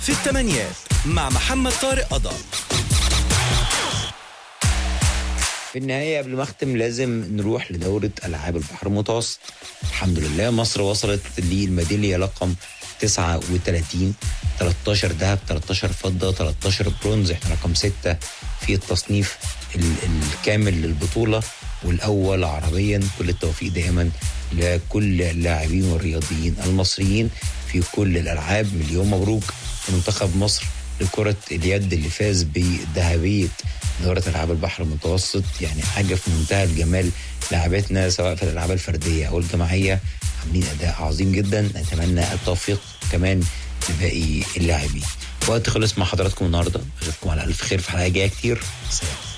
في الثمانيات مع محمد طارق قضا في النهاية قبل ما أختم لازم نروح لدورة ألعاب البحر المتوسط الحمد لله مصر وصلت للميدالية رقم 39 13 ذهب 13 فضة 13 برونز احنا رقم 6 في التصنيف ال- الكامل للبطولة والأول عربيا كل التوفيق دائما لكل اللاعبين والرياضيين المصريين في كل الألعاب مليون مبروك لمنتخب مصر لكرة اليد اللي فاز بذهبية دورة ألعاب البحر المتوسط يعني حاجة في منتهى الجمال لاعبتنا سواء في الألعاب الفردية أو الجماعية عاملين أداء عظيم جدا نتمنى التوفيق كمان لباقي اللاعبين وقت خلص مع حضراتكم النهارده اشوفكم على الف خير في حلقه جايه كتير سلام